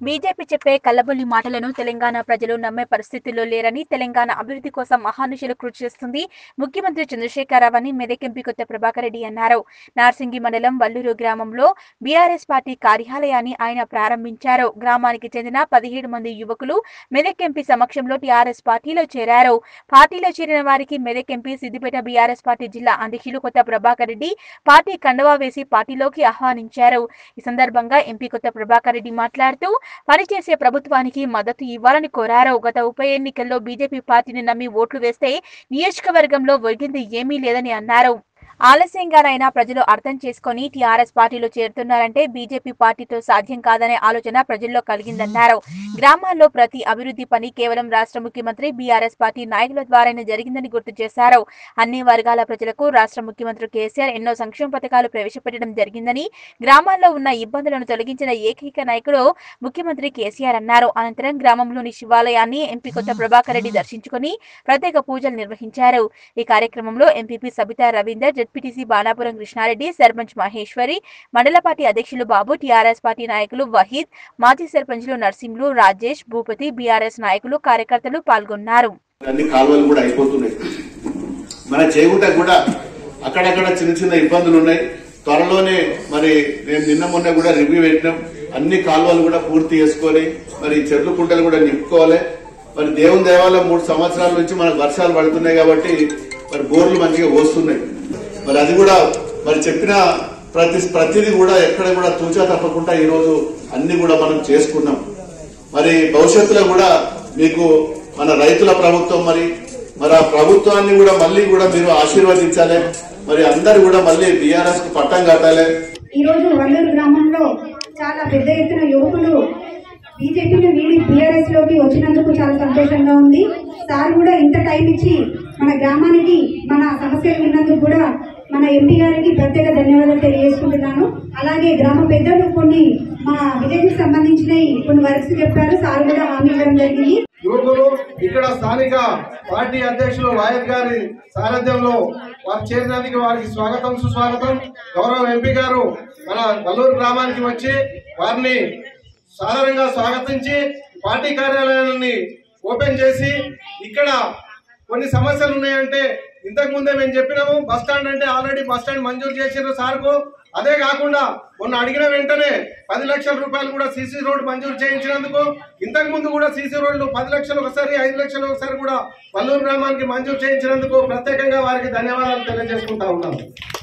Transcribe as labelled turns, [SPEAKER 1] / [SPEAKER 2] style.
[SPEAKER 1] BJP చెప్పే కల్లబొల్లి మాటలను తెలంగాణ ప్రజలు నమ్మే పరిస్థితుల్లో లేరని తెలంగాణ అభివృద్ధి కోసం మహానుషులు కృషి చేస్తుంది ముఖ్యమంత్రి చంద్రశేఖరరావు అని మెదక్ ఎంపీ కొత్త ప్రభాకర్ రెడ్డి అన్నారు నార్సింగి మండలం వల్లూరు గ్రామంలో బీఆర్ఎస్ పార్టీ కార్యాలయాన్ని ఆయన ప్రారంభించారు గ్రామానికి చెందిన పదిహేడు మంది యువకులు మెదక్ ఎంపీ సమక్షంలో టీఆర్ఎస్ పార్టీలో చేరారు పార్టీలో చేరిన వారికి మెదక్ ఎంపీ సిద్దిపేట బీఆర్ఎస్ పార్టీ జిల్లా అధ్యక్షులు కొత్త ప్రభాకర్ రెడ్డి పార్టీ కండవా వేసి పార్టీలోకి ఆహ్వానించారు ఈ సందర్భంగా ఎంపీ కొత్త ప్రభాకర్ రెడ్డి మాట్లాడుతూ పనిచేసే ప్రభుత్వానికి మద్దతు ఇవ్వాలని కోరారు గత ఉప ఎన్నికల్లో బీజేపీ పార్టీని నమ్మి ఓట్లు వేస్తే నియోజకవర్గంలో ఒరిగింది ఏమీ లేదని అన్నారు ఆలస్యంగానైనా ప్రజలు అర్థం చేసుకొని టీఆర్ఎస్ పార్టీలో చేరుతున్నారంటే బీజేపీ పార్టీతో సాధ్యం కాదనే ఆలోచన ప్రజల్లో కలిగిందన్నారు గ్రామాల్లో ప్రతి అభివృద్ధి పని కేవలం రాష్ట్ర ముఖ్యమంత్రి బీఆర్ఎస్ పార్టీ నాయకుల ద్వారానే జరిగిందని గుర్తు చేశారు అన్ని వర్గాల ప్రజలకు రాష్ట్ర ముఖ్యమంత్రి కేసీఆర్ ఎన్నో సంక్షేమ పథకాలు ప్రవేశపెట్టడం జరిగిందని గ్రామాల్లో ఉన్న ఇబ్బందులను తొలగించిన ఏకైక నాయకుడు ముఖ్యమంత్రి కేసీఆర్ అన్నారు అనంతరం గ్రామంలోని శివాలయాన్ని ఎంపీ కొత్త ప్రభాకర్ రెడ్డి దర్శించుకుని ప్రత్యేక పూజలు నిర్వహించారు ఈ కార్యక్రమంలో ఎంపీపీ సబితా రవీందర్ జెడ్పీటీసీ బాణాపురం కృష్ణారెడ్డి సర్పంచ్ మహేశ్వరి మండల పార్టీ అధ్యక్షులు బాబు టీఆర్ఎస్ పార్టీ నాయకులు వహీద్ మాజీ సర్పంచ్లు నర్సింహులు రాజేష్ భూపతి బీఆర్ఎస్ నాయకులు కార్యకర్తలు పాల్గొన్నారు
[SPEAKER 2] అన్ని కాలువలు కూడా అయిపోతున్నాయి మన చేగుట కూడా అక్కడక్కడ చిన్న చిన్న ఇబ్బందులు ఉన్నాయి త్వరలోనే మరి నేను నిన్న మొన్న కూడా రివ్యూ పెట్టినాం అన్ని కాలువలు కూడా పూర్తి చేసుకొని మరి చెట్లు కుంటలు కూడా నింపుకోవాలి మరి దేవుని దేవాలయ మూడు సంవత్సరాల నుంచి మనకు వర్షాలు పడుతున్నాయి కాబట్టి మరి బోర్లు మంచిగా పోస్తున్నాయి మరి అది కూడా మరి చెప్పిన ప్రతి ప్రతిదీ కూడా ఎక్కడ కూడా తూచా తప్పకుండా ఈ రోజు అన్ని కూడా మనం చేసుకున్నాం మరి భవిష్యత్తులో కూడా మీకు మన రైతుల ప్రభుత్వం మరి మరి ఆ ప్రభుత్వాన్ని కూడా మళ్ళీ కూడా మీరు ఆశీర్వదించాలి మరి అందరు కూడా మళ్ళీ బీఆర్ఎస్ కు పట్టం కట్టాలి
[SPEAKER 3] ఈ రోజు వల్లూరు గ్రామంలో చాలా పెద్ద ఎత్తున యువకులు బీజేపీని వీడి బీఆర్ఎస్ లోకి వచ్చినందుకు చాలా సంతోషంగా ఉంది సార్ కూడా ఇంత టైం ఇచ్చి మన గ్రామానికి మన సమస్యలు విన్నందుకు కూడా మన ఎంపీ గారికి ప్రత్యేక ధన్యవాదాలు తెలియజేసుకుంటున్నాను అలాగే గ్రామ పెద్దలు కొన్ని మా విలేజ్ కి సంబంధించినవి కొన్ని వర్క్స్ చెప్పారు సార్ కూడా హామీ ఇవ్వడం జరిగింది
[SPEAKER 4] యువకులు ఇక్కడ స్థానిక పార్టీ అధ్యక్షులు వాయత్ గారి సారథ్యంలో వారు చేరినందుకు వారికి స్వాగతం సుస్వాగతం గౌరవ ఎంపీ గారు మన వల్లూరు గ్రామానికి వచ్చి వారిని సాధారణంగా స్వాగతించి పార్టీ కార్యాలయాన్ని ఓపెన్ చేసి ఇక్కడ కొన్ని సమస్యలు ఉన్నాయంటే ఇంతకు ముందే మేము చెప్పినాము బస్ స్టాండ్ అంటే ఆల్రెడీ బస్ స్టాండ్ మంజూరు చేసారు సార్కు అదే కాకుండా మొన్న అడిగిన వెంటనే పది లక్షల రూపాయలు కూడా సీసీ రోడ్డు మంజూరు చేయించినందుకు ఇంతకు ముందు కూడా సీసీ రోడ్లు పది లక్షలు ఒకసారి ఐదు లక్షలు ఒకసారి కూడా వల్లూరు గ్రామానికి మంజూరు చేయించినందుకు ప్రత్యేకంగా వారికి ధన్యవాదాలు తెలియజేసుకుంటా ఉన్నాను